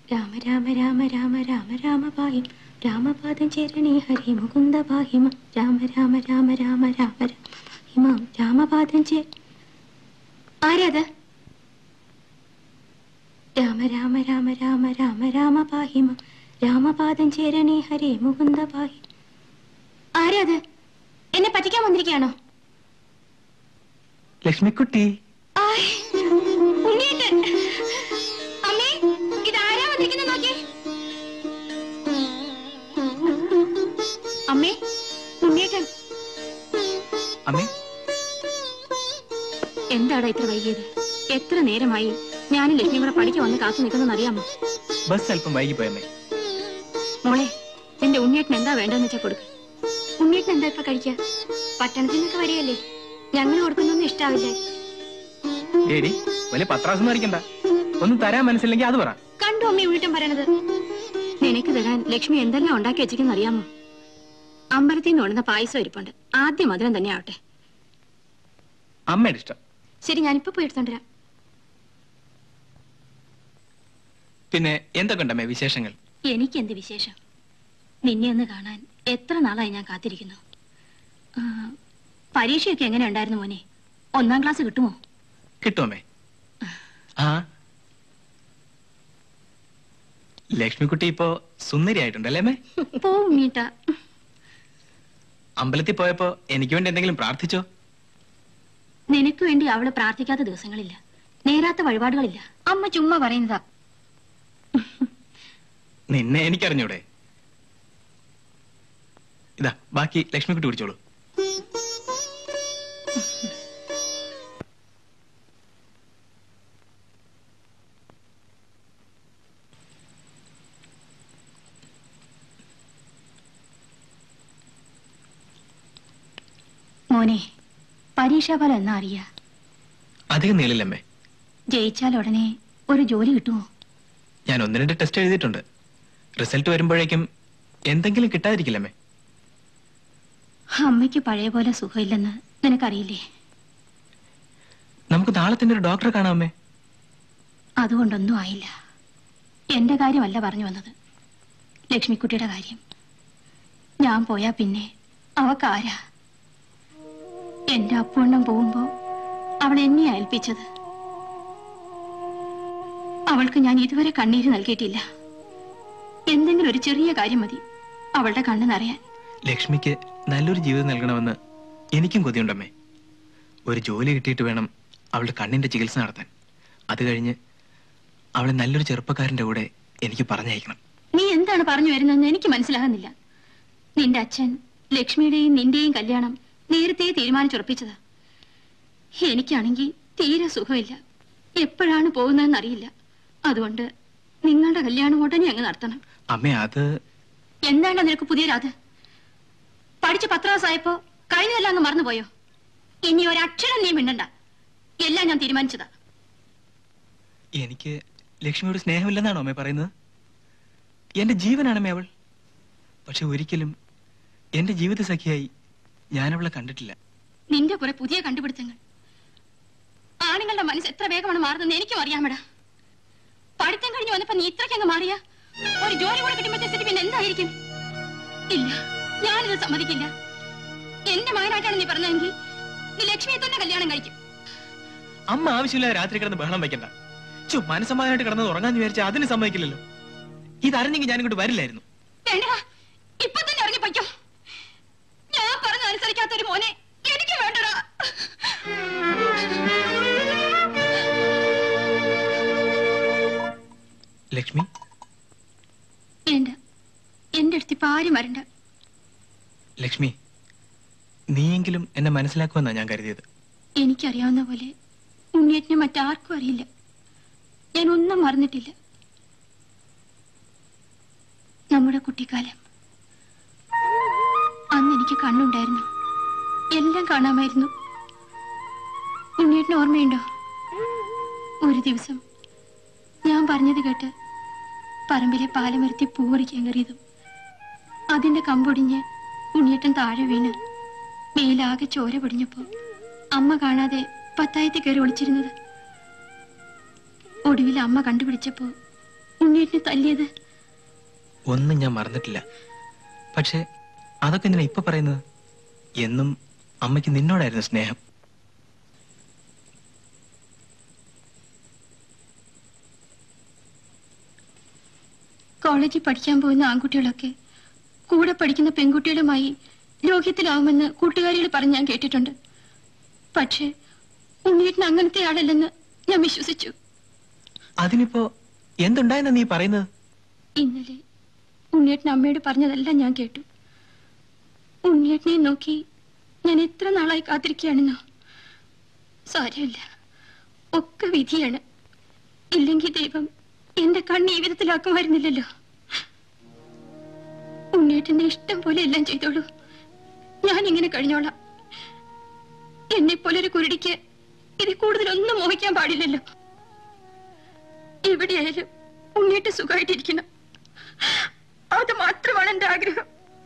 രാമ രാമ രാമ രാമ രാമ രാമ പാഹിം രാമപാദം ചേരണേ ഹരി മുകുന്ദ പാഹിമ രാമ രാമ രാമ രാമ രാമ ഹിമാം രാമപാദം ചേ ആരത് രാമ രാമ രാമ രാമ രാമ രാമ പാഹിമ രാമപാദം ചേരണേ ഹരി മുകുന്ദ പാഹി ആരത് എന്നെ പറ്റിക്കാൻ വന്നിരിക്കുകയാണോ ലക്ഷ്മിക്കുട്ടി ആയ്, ഉണ്ണിയേട്ടൻ. അമ്മേ, ഇതാരാ വന്നിരിക്കുന്നെ നോക്കിയേ. അമ്മേ, ഉണ്ണിയേട്ടൻ. അമ്മേ എന്താടാ ഇത്ര വൈകിയത് എത്ര നേരമായി ഞാനും ലക്ഷ്മിയും കൂടെ പഠിക്ക് വന്ന് കാത്തു നിൽക്കുന്നതെന്ന് അറിയാമോ ബസ് അല്പം വൈകിപ്പോയമ്മേ മോളെ നിന്റെ ഉണ്ണിയേട്ടൻ എന്താ വേണ്ടെന്ന് വെച്ചാ കൊടുക്ക ഉണ്ണിയേട്ടൻ എന്താ ഇപ്പൊ കഴിക്കാ പട്ടണത്തിൽ നിന്നൊക്കെ വരികയല്ലേ ഞങ്ങൾ കൊടുക്കുന്നൊന്നും ഇഷ്ടാവില്ലേ ഏടി വലിയ പത്രാസൊന്നും അടിക്കണ്ട ഒന്നും തരാൻ മനസ്സില്ലെങ്കിൽ അത് പറ കണ്ടു അമ്മ ഉണ്ണിട്ടൻ പറയണത് നിനക്ക് തരാൻ ലക്ഷ്മി എന്തെല്ലാം ഉണ്ടാക്കി വെച്ചിരിക്കുന്ന അറിയാമോ അമ്പലത്തിൽ നിന്ന് കൊണ്ടുവന്ന പായസം ഇരിപ്പുണ്ട് ആദ്യം മധുരം തന്നെ ആവട്ടെ അമ്മയുടെ ഇഷ്ടം ശരി ഞാനിപ്പോ പോയി എടുത്തോണ്ടരാം പിന്നെ എന്തൊക്കെ ഉണ്ടമ്മേ വിശേഷങ്ങൾ എനിക്ക് എന്ത് വിശേഷം നിന്നെ ഒന്ന് കാണാൻ എത്ര നാളായി ഞാൻ കാത്തിരിക്കുന്നു ആ, പരീക്ഷയൊക്കെ എങ്ങനെ ഉണ്ടായിരുന്നു മോനെ ഒന്നാം ക്ലാസ് കിട്ടുമോ കിട്ടുമമ്മേ ആ ലക്ഷ്മിക്കുട്ടി ഇപ്പോ സുന്ദരിയായിട്ടുണ്ടല്ലേ അമ്മേ പോവും മീട്ട അമ്പലത്തിൽ പോയപ്പോ എനിക്ക് വേണ്ടി എന്തെങ്കിലും പ്രാർത്ഥിച്ചോ നിനക്ക് വേണ്ടി അവള് പ്രാർത്ഥിക്കാത്ത ദിവസങ്ങളില്ല നേരാത്ത വഴിപാടുകളില്ല അമ്മ ചുമ്മാ പറയുന്നതാ നിന്നെ എനിക്കറിഞ്ഞൂടെ ഇതാ ബാക്കി ലക്ഷ്മിക്കുട്ടി കുടിച്ചോളൂ മോനെ പരീക്ഷാഫലം എന്നാ അറിയാ അധികം നീളില്ലമ്മേ ജയിച്ചാൽ ഉടനെ ഒരു ജോലി കിട്ടുമോ ഞാൻ ഒന്ന് രണ്ട് ടെസ്റ്റ് എഴുതിയിട്ടുണ്ട് റിസൾട്ട് വരുമ്പോഴേക്കും എന്തെങ്കിലും കിട്ടാതിരിക്കില്ലമ്മേ അമ്മയ്ക്ക് പഴയ പോലെ സുഖമില്ലെന്ന് നിനക്കറിയില്ലേ നമുക്ക് നാളെ തന്നെ ഒരു ഡോക്ടറെ കാണാമേ അതുകൊണ്ടൊന്നും ആയില്ല എന്റെ കാര്യമല്ല പറഞ്ഞു വന്നത് ലക്ഷ്മിക്കുട്ടിയുടെ കാര്യം ഞാൻ പോയാ പിന്നെ അവക്കാരാ എന്റെ അപ്പുണ്ണം പോകുമ്പോ അവൾ എന്നെയാ ഏൽപ്പിച്ചത് അവൾക്ക് ഞാൻ ഇതുവരെ കണ്ണീര് നൽകിയിട്ടില്ല എന്തെങ്കിലും ഒരു ചെറിയ കാര്യം മതി അവളുടെ കണ്ണ് നിറയാൻ ലക്ഷ്മിക്ക് നല്ലൊരു ജീവിതം നൽകണമെന്ന് എനിക്കും കൊതിയുണ്ടമ്മേ ഒരു ജോലി കിട്ടിയിട്ട് വേണം അവളുടെ കണ്ണിന്റെ ചികിത്സ നടത്താൻ അത് കഴിഞ്ഞ് അവളെ നല്ലൊരു ചെറുപ്പക്കാരന്റെ കൂടെ എനിക്ക് പറഞ്ഞയക്കണം നീ എന്താണ് പറഞ്ഞു വരുന്നതെന്ന് എനിക്ക് മനസ്സിലാകുന്നില്ല നിന്റെ അച്ഛൻ ലക്ഷ്മിയുടെയും നിന്റെയും കല്യാണം നേരത്തെ തീരുമാനിച്ചുറപ്പിച്ചതാ എനിക്കാണെങ്കിൽ തീരെ സുഖമില്ല എപ്പോഴാണ് പോകുന്നതെന്ന് അറിയില്ല അതുകൊണ്ട് നിങ്ങളുടെ കല്യാണം ഉടനെ അങ്ങ് നടത്തണം അമ്മേ അത് എന്താണ് നിനക്ക് പുതിയ രാത് പഠിച്ച് പത്രാസായപ്പോ കഴിഞ്ഞതെല്ലാം അങ്ങ് മറന്നുപോയോ ഇനി ഒരക്ഷരം നീ മിണ്ടണ്ട എല്ലാം ഞാൻ തീരുമാനിച്ചതാ എനിക്ക് ലക്ഷ്മിയോട് സ്നേഹമില്ലെന്നാണോ അമ്മേ പറയുന്നത് എന്റെ ജീവനാണമ്മേ അവൾ പക്ഷെ ഒരിക്കലും എന്റെ ജീവിത സഖിയായി ഞാൻ അവളെ കണ്ടിട്ടില്ല നിന്റെ കുറെ പുതിയ കണ്ടുപിടുത്തങ്ങൾ ആണുങ്ങളുടെ മനസ്സ് എത്ര വേഗമാണ് മാറുന്നത് എനിക്കും അറിയാമടാ പഠിത്തം കഴിഞ്ഞ് വന്നപ്പോ നീ ഇത്രയ്ക്കങ്ങ് മാറിയ ഒരു ജോലി കൂടെ കിട്ടുമ്പോഴത്തെ സ്ഥിതി പിന്നെ എന്തായിരിക്കും ഇല്ല ഞാനിത് സമ്മതിക്കില്ല എന്റെ മകനായിട്ടാണ് നീ പറഞ്ഞതെങ്കിൽ നീ ലക്ഷ്മിയെ തന്നെ കല്യാണം കഴിക്കും അമ്മ ആവശ്യമില്ലാതെ രാത്രി കിടന്ന് ബഹളം വെക്കണ്ട ചു മനസ്സമാധാനമായിട്ട് കിടന്നത് ഉറങ്ങാന്ന് വിചാരിച്ചാൽ അതിന് സമ്മതിക്കില്ലല്ലോ ഇതറിഞ്ഞെങ്കിൽ ഞാൻ ഇങ്ങോട്ട് വരില്ലായിരുന്നു വേണ്ടടാ ഇപ്പൊ തന്നെ ഇറങ്ങി പൊയ്ക്കോ ഞാൻ പറഞ്ഞ അനുസരിക്കാത്തൊരു മോനെ എനിക്ക് വേണ്ടടാ ലക്ഷ്മി വേണ്ട എന്റെ അടുത്ത് ഇപ്പൊ ആരും വരണ്ട ലക്ഷ്മി നീയെങ്കിലും എന്നെ മനസ്സിലാക്കുമെന്നാ ഞാൻ കരുതിയത് എനിക്കറിയാവുന്ന പോലെ ഉണ്ണിയേറ്റിനെ മറ്റാർക്കും അറിയില്ല ഞാൻ ഒന്നും മറന്നിട്ടില്ല നമ്മുടെ കുട്ടിക്കാലം അന്ന് എനിക്ക് കണ്ണുണ്ടായിരുന്നു എല്ലാം കാണാമായിരുന്നു ഉണ്ണിയേറ്റിന് ഓർമ്മയുണ്ടോ ഒരു ദിവസം ഞാൻ പറഞ്ഞത് കേട്ട് പറമ്പിലെ പാലമരത്തി പൂവറിക്കാൻ കയറിയതും അതിന്റെ കമ്പൊടിഞ്ഞ് ഉണ്ണിയേട്ടൻ താഴെ വീണ് മേലാകെ ചോര പൊടിഞ്ഞപ്പോ അമ്മ കാണാതെ പത്തായത്തിൽ കയറി ഒളിച്ചിരുന്നത് ഒടുവിൽ അമ്മ കണ്ടുപിടിച്ചപ്പോ ഉണ്ണിയേട്ടിനെ തല്ലിയത് ഒന്നും ഞാൻ മറന്നിട്ടില്ല പക്ഷെ അതൊക്കെ എന്തിനാ ഇപ്പൊ പറയുന്നത് എന്നും അമ്മയ്ക്ക് നിന്നോടായിരുന്നു സ്നേഹം കോളേജിൽ പഠിക്കാൻ പോകുന്ന ആൺകുട്ടികളൊക്കെ കൂടെ പഠിക്കുന്ന പെൺകുട്ടികളുമായി ലോഹ്യത്തിലാവുമെന്ന് കൂട്ടുകാരികൾ പറഞ്ഞ് ഞാൻ കേട്ടിട്ടുണ്ട് പക്ഷേ ഉണ്ണിയേട്ടൻ അങ്ങനത്തെ ആളല്ലെന്ന് ഞാൻ വിശ്വസിച്ചു അതിനിപ്പോ എന്തുണ്ടായെന്നാ നീ പറയുന്നത് ഇന്നലെ ഉണ്ണിയേട്ടൻ അമ്മയോട് പറഞ്ഞതെല്ലാം ഞാൻ കേട്ടു ഉണ്ണിയേട്ടനെ നോക്കി ഞാൻ എത്ര നാളായി കാത്തിരിക്കുകയാണെന്നോ സാരമില്ല ഒക്കെ വിധിയാണ് ഇല്ലെങ്കിൽ ദൈവം എന്റെ കണ്ണ് ഈ വിധത്തിലാക്കുമായിരുന്നില്ലല്ലോ ഉണ്ണിയേട്ടന്റെ ഇഷ്ടം പോലെ എല്ലാം ചെയ്തോളൂ ഞാൻ ഇങ്ങനെ കഴിഞ്ഞോളാം എന്നെ പോലെ ഒരു കുരുടിക്ക് ഇതിൽ കൂടുതലൊന്നും മോഹിക്കാൻ പാടില്ലല്ലോ എവിടെയായാലും ഉണ്ണിയേട്ട് സുഖമായിട്ടിരിക്കണം അത് മാത്രമാണ് എന്റെ ആഗ്രഹം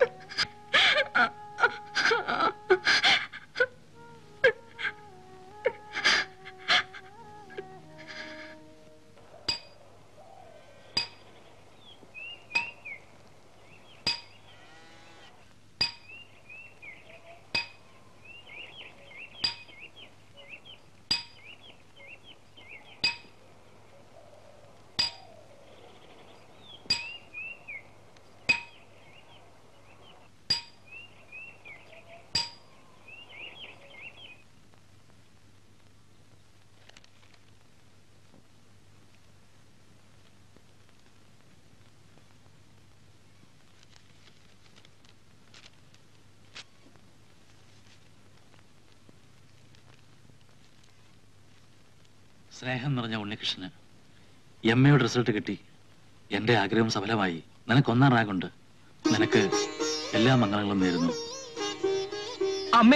സ്നേഹം നിറഞ്ഞ ഉണ്ണികൃഷ്ണന് എം എയുടെ റിസൾട്ട് കിട്ടി എന്റെ ആഗ്രഹം സഫലമായി നിനക്ക് ഒന്നാം റാഗുണ്ട് നിനക്ക് എല്ലാ മംഗളങ്ങളും നേരുന്നു അമ്മേ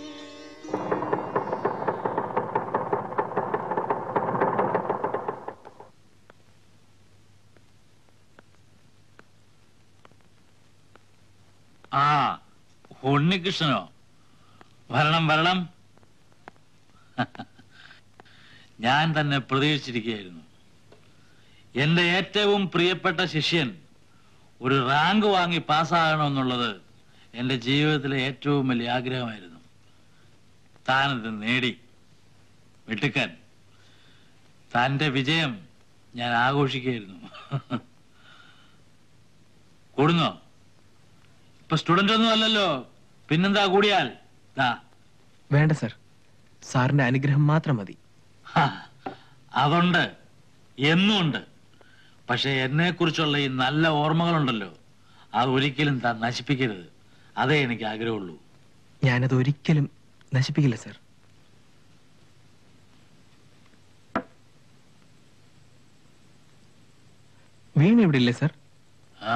ആ ഉണ്ണികൃഷ്ണനോ വരണം വരണം ഞാൻ തന്നെ പ്രതീക്ഷിച്ചിരിക്കുകയായിരുന്നു എന്റെ ഏറ്റവും പ്രിയപ്പെട്ട ശിഷ്യൻ ഒരു റാങ്ക് വാങ്ങി പാസ്സാകണമെന്നുള്ളത് എന്റെ ജീവിതത്തിലെ ഏറ്റവും വലിയ ആഗ്രഹമായിരുന്നു താനത് നേടി വെട്ടുക്കാൻ തന്റെ വിജയം ഞാൻ ആഘോഷിക്കുകയായിരുന്നു കൂടുന്നോ ഇപ്പൊ സ്റ്റുഡന്റ് ഒന്നും അല്ലല്ലോ പിന്നെന്താ കൂടിയാൽ ദാ വേണ്ട സർ സാറിന്റെ അനുഗ്രഹം മാത്രം മതി ഹാ, അതുണ്ട് എന്നും ഉണ്ട് പക്ഷെ എന്നെ കുറിച്ചുള്ള ഈ നല്ല ഓർമ്മകളുണ്ടല്ലോ അത് ഒരിക്കലും താൻ നശിപ്പിക്കരുത് അതേ എനിക്ക് ആഗ്രഹമുള്ളൂ ഞാനത് ഒരിക്കലും നശിപ്പിക്കില്ല സർ വീണ ഇവിടെ ഇല്ലേ സർ ആ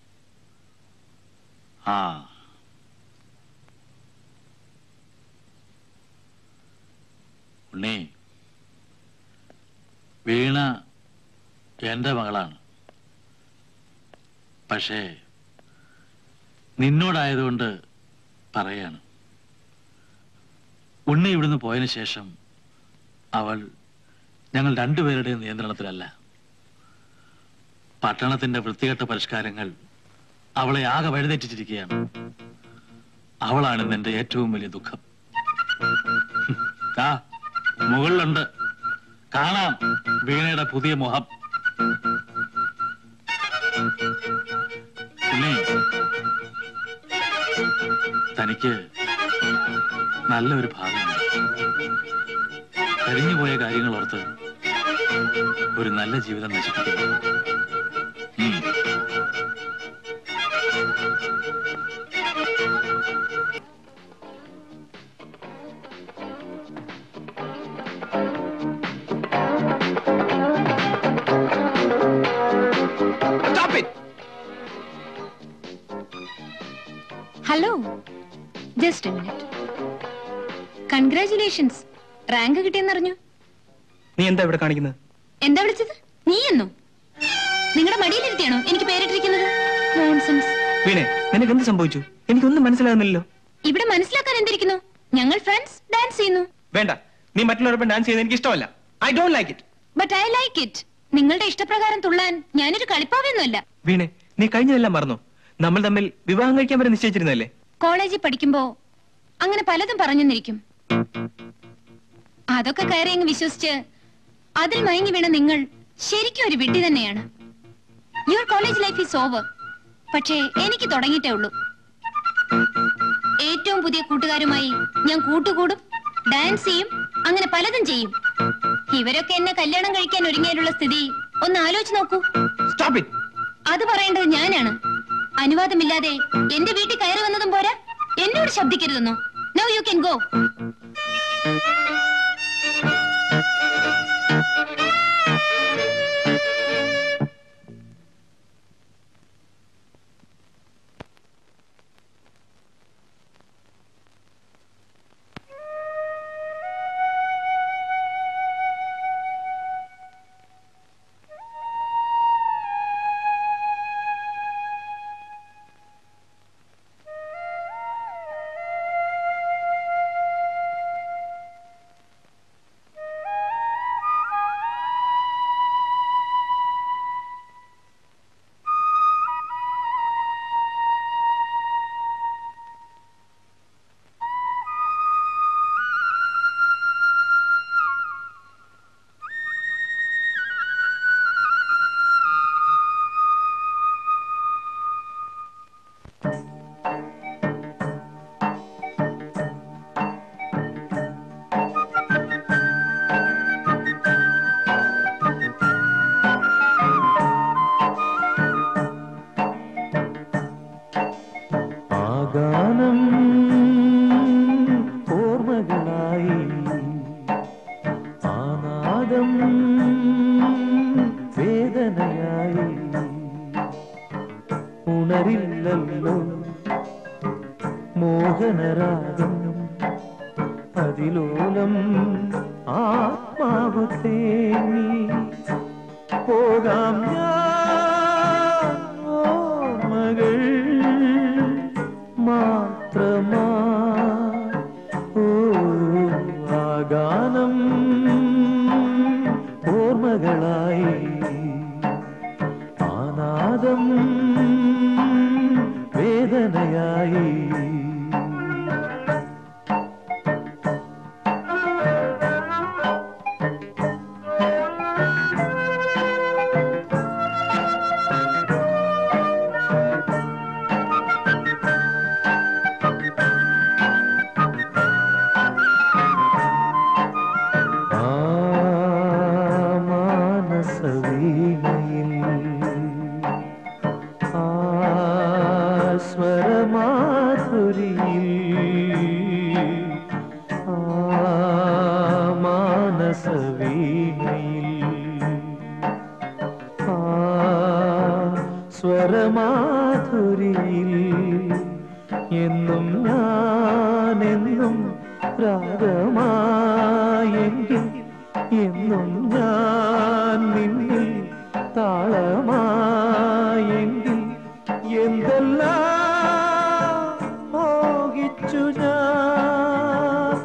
ആ ഉണ്ണി വീണ എന്റെ മകളാണ് പക്ഷേ നിന്നോടായതുകൊണ്ട് പറയാണ് ഉണ്ണി ഇവിടുന്ന് പോയതിനു ശേഷം അവൾ ഞങ്ങൾ രണ്ടുപേരുടെയും നിയന്ത്രണത്തിലല്ല പട്ടണത്തിന്റെ വൃത്തികെട്ട പരിഷ്കാരങ്ങൾ അവളെ ആകെ വഴിതെറ്റിച്ചിരിക്കുകയാണ് അവളാണ് ഇന്ന് എന്റെ ഏറ്റവും വലിയ ദുഃഖം ആ മുകളിലുണ്ട് കാണാം വീണയുടെ പുതിയ മുഖം ഉണ്ണി തനിക്ക് നല്ലൊരു ഭാവിയുണ്ട് കഴിഞ്ഞുപോയ കാര്യങ്ങൾ ഓർത്ത് ഒരു നല്ല ജീവിതം നശിപ്പിക്കുന്നു ഉം. Hello just minute congratulations rank കിട്ടിയെന്നറിഞ്ഞു നീ എന്താ ഇവിടെ കാണിക്കുന്നത് എന്താ വിളിച്ചത് നീ എന്നോ നിങ്ങളുടെ മടിയിലിരുത്തിയാണോ എനിക്ക് പേരിട്ടിരിക്കുന്നത് നോൺസെൻസ് വീണേ നിനക്ക് എന്ത് സംഭവിച്ചു എനിക്കൊന്നും മനസ്സിലാകുന്നില്ലല്ലോ ഇവിടെ മനസ്സിലാക്കാൻ എന്തിരിക്കുന്നു ഞങ്ങൾ ഫ്രണ്ട്സ് ഡാൻസ് ചെയ്യുന്നു വേണ്ട നീ മറ്റുള്ളവരൊപ്പം ഡാൻസ് ചെയ്യുന്നത് എനിക്ക് ഇഷ്ടമല്ല I don't like it but I like it നിങ്ങളുടെ ഇഷ്ടപ്രകാരം തുള്ളാൻ ഞാനൊരു കളിപ്പാവയൊന്നുമല്ല വീണെ നീ കഴിഞ്ഞതെല്ലാം മറന്നോ നമ്മൾ തമ്മിൽ വിവാഹം കഴിക്കാൻ വരെ നിശ്ചയിച്ചിരുന്നല്ലേ കോളേജിൽ പഠിക്കുമ്പോ അങ്ങനെ പലതും പറഞ്ഞെന്നിരിക്കും അതൊക്കെ കയറി അങ്ങ് വിശ്വസിച്ച് അതിൽ മയങ്ങി വീണ നിങ്ങൾ ശരിക്കും ഒരു വിഡ്ഢി തന്നെയാണ് your college life is over പക്ഷേ എനിക്ക് തുടങ്ങിയിട്ടേ ഉള്ളൂ ഏറ്റവും പുതിയ കൂട്ടുകാരുമായി ഞാൻ കൂട്ടുകൂടും ഡാൻസ് ചെയ്യും അങ്ങനെ പലതും ചെയ്യും ഇവരൊക്കെ എന്നെ കല്യാണം കഴിക്കാൻ ഒരുങ്ങിയാലുള്ള സ്ഥിതി ഒന്ന് ആലോചിച്ച് നോക്കൂ സ്റ്റോപ്പ് ഇറ്റ് അത് പറയേണ്ടത് ഞാനാണ് അനുവാദമില്ലാതെ എന്റെ വീട്ടിൽ കയറി വന്നതും പോരാ എന്നോട് ശബ്ദിക്കരുതെന്നോ നോ യു കെൻ ഗോ ആഗാനം ഓർമ്മകളായി ആനാദം വേദനയായി ഉണരില്ലല്ലോ മോഹനരാഗം അതിലോലം ആത്മാവ് തേങ്ങി പോകാം ഞാൻ ഓർമ്മകൾ മാത്രമാ ഓ ആഗാനം ഓർമ്മകളായി ആനാദം വേദനയായി ആ മാനസവീണയിൽ ആ സ്വരമാധുരിയിൽ ആ മാനസവീണയിൽ ആ സ്വരമാധുരിയിൽ എന്നും ഞാനെന്നും രാഗമായെങ്കിൽ എന്നും ഞാൻ നിന്നിൽ താളമായെങ്കിൽ എന്തെല്ലാം മോഹിച്ചു ഞാൻ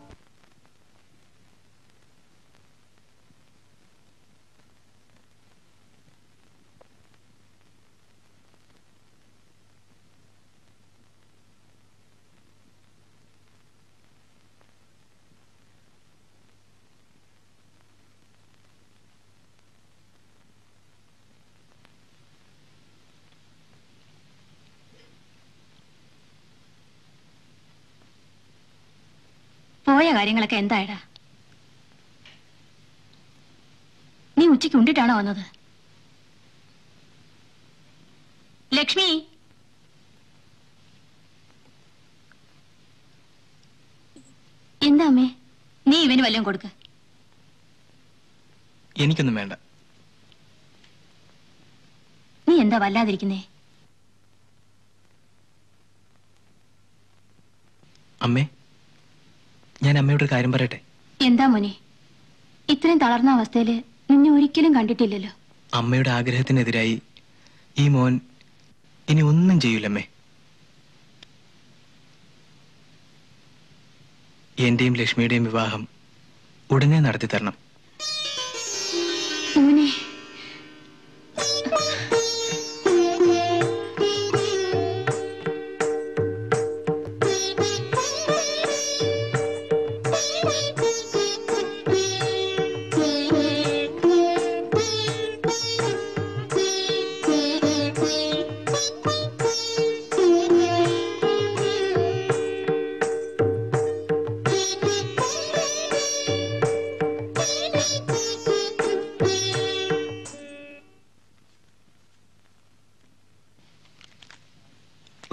പോയ കാര്യങ്ങളൊക്കെ എന്തായടാ നീ ഉച്ചയ്ക്ക് ഉണ്ടിട്ടാണോ വന്നത് ലക്ഷ്മി എന്താ അമ്മേ നീ ഇവന് വല്ലതും കൊടുക്ക എനിക്കൊന്നും വേണ്ട നീ എന്താ വല്ലാതിരിക്കുന്നേ അമ്മേ ഞാൻ അമ്മയോട് ഒരു കാര്യം പറയട്ടെ എന്താ മോനെ ഇത്രയും തളർന്ന അവസ്ഥയില് നിന്നെ ഒരിക്കലും കണ്ടിട്ടില്ലല്ലോ അമ്മയുടെ ആഗ്രഹത്തിനെതിരായി ഈ മോൻ ഇനി ഒന്നും ചെയ്യൂലമ്മേ എന്റെയും ലക്ഷ്മിയുടെയും വിവാഹം ഉടനെ നടത്തി തരണം മോനെ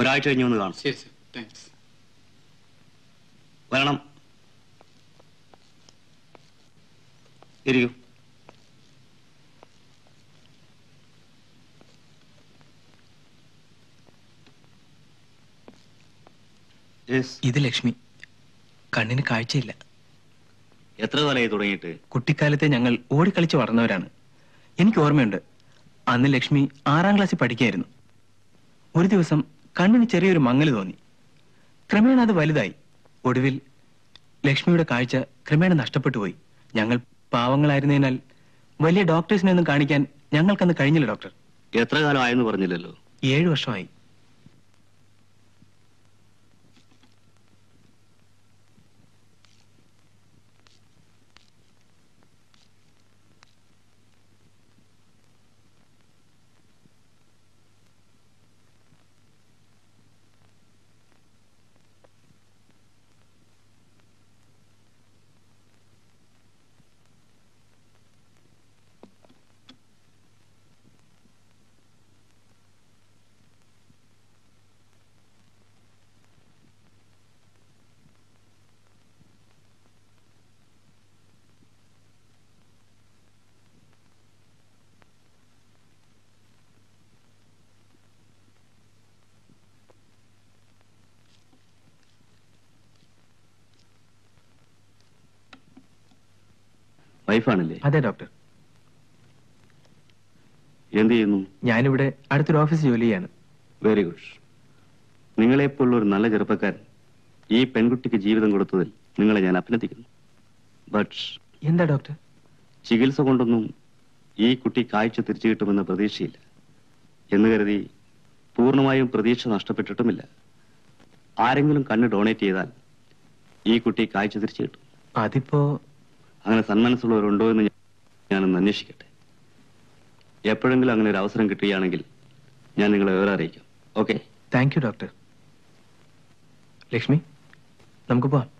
ഒരാഴ്ച കഴിഞ്ഞ് വന്ന് കാണും ശരി സർ താങ്ക്സ് വരണം ഇരിക്കൂ യെസ് ഇത് ലക്ഷ്മി കണ്ണിന് കാഴ്ചയില്ല എത്ര കാലമായി തുടങ്ങിയിട്ട് കുട്ടിക്കാലത്തെ ഞങ്ങൾ ഓടിക്കളിച്ച് വളർന്നവരാണ് എനിക്ക് ഓർമ്മയുണ്ട് അന്ന് ലക്ഷ്മി ആറാം ക്ലാസ്സിൽ പഠിക്കായിരുന്നു ഒരു ദിവസം കണ്ണിന് ചെറിയൊരു മങ്ങൽ തോന്നി ക്രമേണ അത് വലുതായി ഒടുവിൽ ലക്ഷ്മിയുടെ കാഴ്ച ക്രമേണ നഷ്ടപ്പെട്ടു പോയി ഞങ്ങൾ പാവങ്ങളായിരുന്നതിനാൽ വലിയ ഡോക്ടേഴ്സിനെ ഒന്നും കാണിക്കാൻ ഞങ്ങൾക്കന്ന് കഴിഞ്ഞില്ല ഡോക്ടർ എത്ര കാലം ആയെന്ന് പറഞ്ഞില്ലല്ലോ ഏഴു വർഷമായി വൈഫാണല്ലേ അതെ ഡോക്ടർ എന്ത് ചെയ്യുന്നു ഞാനിവിടെ അടുത്തൊരു ഓഫീസ് ജോലി ചെയ്യാണ് വെരി ഗുഡ് നിങ്ങളെപ്പോലുള്ള ഒരു നല്ല ചെറുപ്പക്കാരൻ ഈ പെൺകുട്ടിക്ക് ജീവിതം കൊടുത്തതിൽ നിങ്ങളെ ഞാൻ അഭിനന്ദിക്കുന്നു ബട്ട് എന്താ ഡോക്ടർ ചികിത്സ കൊണ്ടൊന്നും ഈ കുട്ടി കാഴ്ച തിരിച്ചു കിട്ടുമെന്ന പ്രതീക്ഷയില്ല എന്ന് കരുതി പൂർണ്ണമായും പ്രതീക്ഷ നഷ്ടപ്പെട്ടിട്ടുമില്ല ആരെങ്കിലും കണ്ണ് ഡൊണേറ്റ് ചെയ്താൽ ഈ കുട്ടി കാഴ്ച തിരിച്ചു കിട്ടും അതിപ്പോ അങ്ങനെ സന്മനസ്സുള്ളവരുണ്ടോ എന്ന് ഞാൻ- ഞാനൊന്ന് അന്വേഷിക്കട്ടെ എപ്പോഴെങ്കിലും അങ്ങനെ ഒരു അവസരം കിട്ടുകയാണെങ്കിൽ ഞാൻ നിങ്ങളെ വിവരം അറിയിക്കാം okay thank you doctor Lakshmi നമുക്ക് പോവാം